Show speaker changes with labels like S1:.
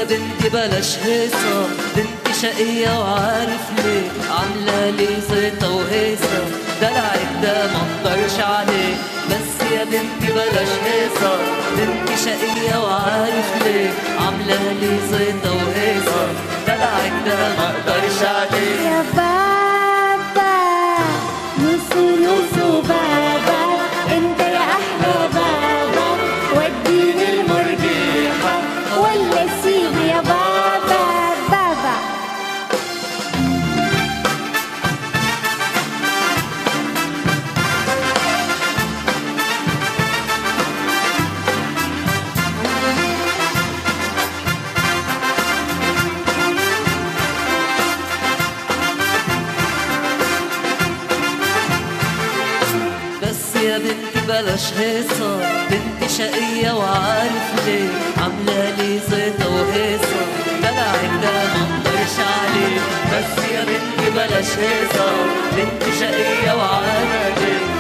S1: يا بنتي بلاش هيصة بنتي شقية وعارف ليه عاملة لي زيطة وهيصة دلعك ده ما اقدرش عليه بس يا بنتي بلاش هيصة بنتي شقية وعارف ليه عاملة لي زيطة وهيصة دلعك ده ما اقدرش عليه
S2: يا بابا نوسو نوسو بابا انت يا احلى بابا وديني المرجيحة ولا سيبي يا بابا بابا
S1: بس يا بنتي بلاش هيصة بنتي شقية وعارف ليه عاملة لي زيطة وهيصة دلعك ده ما اقدرش عليه بس يا بنتي بلاش هيصة بنتي شقية وعارف ليه